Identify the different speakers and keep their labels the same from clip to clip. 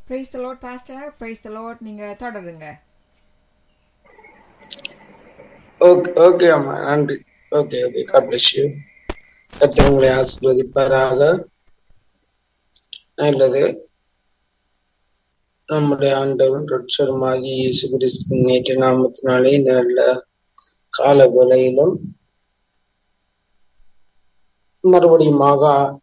Speaker 1: price the lord pastor praise the lord நீங்க தொடருங்க
Speaker 2: okay okay அம்மா நன்றி okay okay God bless you கர்த்தர் உங்களை ஆசீர்வதிப்பாராக நல்லது நம்முடைய ஆண்டவன் ரட்சருமாகி இயேசு கிறிஸ்து நேற்று நாமத்தினாலே இந்த நல்ல கால வேளையிலும் மறுபடியுமாக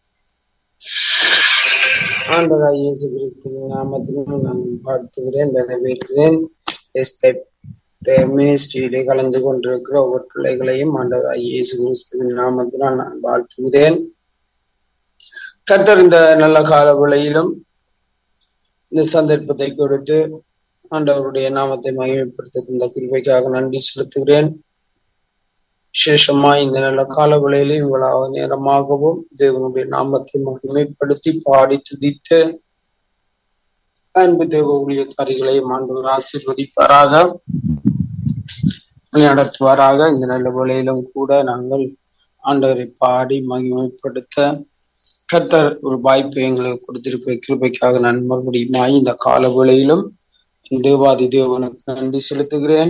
Speaker 2: ஆண்டவராய் இயேசு கிறிஸ்துவின் நாமத்திலும் நான் வாழ்த்துகிறேன் வரவேற்கிறேன் எஸ்தேப் மினிஸ்ட்ரியிலே கலந்து கொண்டிருக்கிற ஒவ்வொரு பிள்ளைகளையும் ஆண்டவராய் இயேசு கிறிஸ்துவின் நாமத்தினால் நான் வாழ்த்துகிறேன் கர்த்தர் இந்த நல்ல கால வேளையிலும் இந்த சந்தர்ப்பத்தை கொடுத்து ஆண்டவருடைய நாமத்தை மகிமைப்படுத்த இந்த கிருபைக்காக நன்றி செலுத்துகிறேன் விசேஷமாய் இந்த நல்ல கால வேளையிலே இவ்வளவு நேரமாகவும் தேவனுடைய நாமத்தை மகிமைப்படுத்தி பாடி துதித்து அன்பு தேவ ஊழியக்காரிகளையும் ஆண்டவர் ஆசீர்வதிப்பாராக நடத்துவாராக இந்த நல்ல வேளையிலும் கூட நாங்கள் ஆண்டவரை பாடி மகிமைப்படுத்த கர்த்தர் ஒரு வாய்ப்பை எங்களுக்கு கொடுத்திருக்கிற கிருபைக்காக நான் மறுபடியுமாய் இந்த கால வேளையிலும் தேவாதி தேவனுக்கு நன்றி செலுத்துகிறேன்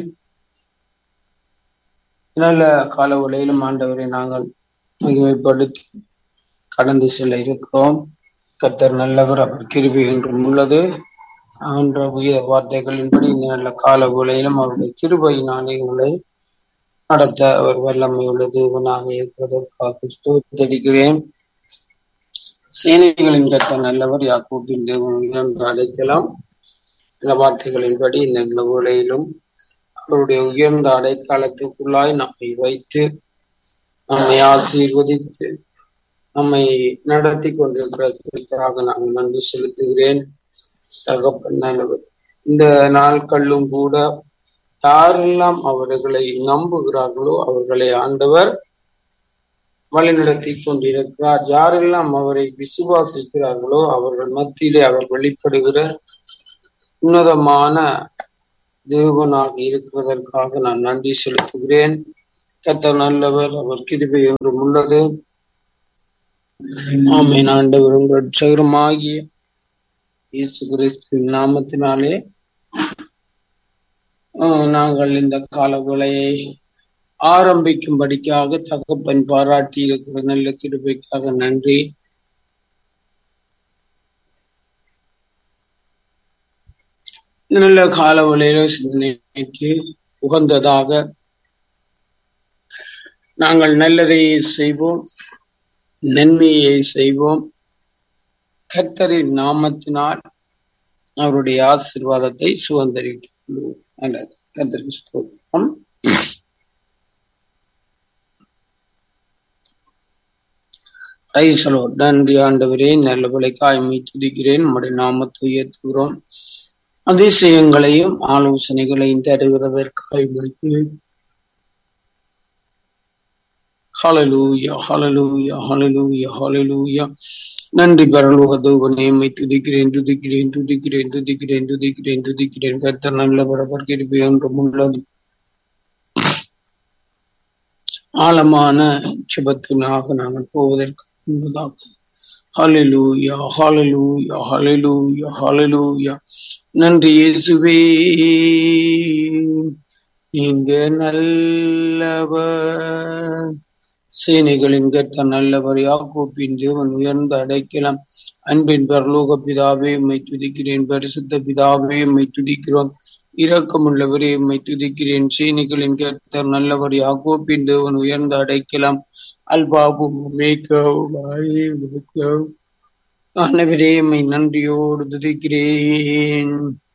Speaker 2: நல்ல கால வேளையிலும் ஆண்டவரை நாங்கள் மகிமைப்படுத்தி கடந்து செல்ல இருக்கிறோம் கர்த்தர் நல்லவர் அவர் கிருபை என்றும் உள்ளது என்ற உயர் வார்த்தைகளின்படி இந்த நல்ல கால வேளையிலும் அவருடைய கிருபையினாலே உங்களை நடத்த அவர் வல்லமை உள்ள தேவனாக இருப்பதற்காக ஸ்தோத்தரிக்கிறேன் சேனைகளின் கத்த நல்லவர் யாக்கோபின் தேவன் என்று அழைக்கலாம் இந்த வார்த்தைகளின்படி இந்த நல்ல வேளையிலும் அவருடைய உயர்ந்த அடைக்காலத்துக்குள்ளாய் நம்மை வைத்து நம்மை ஆசீர்வதித்து நம்மை நடத்தி கொண்டிருக்கிறதுக்காக நான் நன்றி செலுத்துகிறேன் தகப்பன் நல்லவர் இந்த நாட்களும் கூட யாரெல்லாம் அவர்களை நம்புகிறார்களோ அவர்களை ஆண்டவர் வழிநடத்தி கொண்டிருக்கிறார் யாரெல்லாம் அவரை விசுவாசிக்கிறார்களோ அவர்கள் மத்தியிலே அவர் வெளிப்படுகிற உன்னதமான தேவனாக இருக்கிறதற்காக நான் நன்றி செலுத்துகிறேன் கத்த நல்லவர் அவர் கிருபை என்றும் உள்ளது ஆமீன் ஆண்டவர் உங்கள் சகரமாகிய இயேசு கிறிஸ்துவின் நாமத்தினாலே நாங்கள் இந்த கால வேலையை ஆரம்பிக்கும்படிக்காக தகப்பன் பாராட்டி இருக்கிற நல்ல கிருபைக்காக நன்றி நல்ல கால வேலையில சிந்தனைக்கு உகந்ததாக நாங்கள் நல்லதை செய்வோம் நன்மையை செய்வோம் கர்த்தரின் நாமத்தினால் அவருடைய ஆசிர்வாதத்தை சுதந்திரித்துள்ளோம் நல்லது கர்த்தருக்கு ஸ்தோத்திரம் ரைசலோ நன்றி ஆண்டவரே நல்ல விலைக்காய்மை துதிக்கிறேன் நம்முடைய நாமத்தை உயர்த்துகிறோம் அதிசயங்களையும் ஆலோசனைகளையும் தருகிறதற்காய் முடித்து ஹலலூயா ஹலலூயா ஹலலூயா ஹலலூயா நன்றி பரலோக தூபனையம்மை துதிக்கிறேன் துதிக்கிறேன் துதிக்கிறேன் துதிக்கிறேன் துதிக்கிறேன் துதிக்கிறேன் கர்த்தர் நல்ல பரபர் கிருபி ஒன்றும் உள்ளது ஆழமான சுபத்தினாக நாங்கள் போவதற்கு முன்பதாக ஹalleluya ஹalleluya ஹalleluya ஹalleluya நன்றி இயேசுவே நீங்க நல்லவர் சேனைகளின் கர்த்த நல்லவர் யாக்கோப்பின் தேவன் உயர்ந்த அடைக்கலாம் அன்பின் பரலோக பிதாவே உம்மை துதிக்கிறேன் பரிசுத்த பிதாவே உம்மை துதிக்கிறோம் இரக்கமுள்ளவரே உம்மை துதிக்கிறேன் சேனைகளின் கர்த்தர் நல்லவர் யாக்கோப்பின் தேவன் உயர்ந்த அடைக்கலாம் அல்பாபும் மேய்க்கவும் ஆனவரே உம்மை நன்றியோடு துதிக்கிறேன்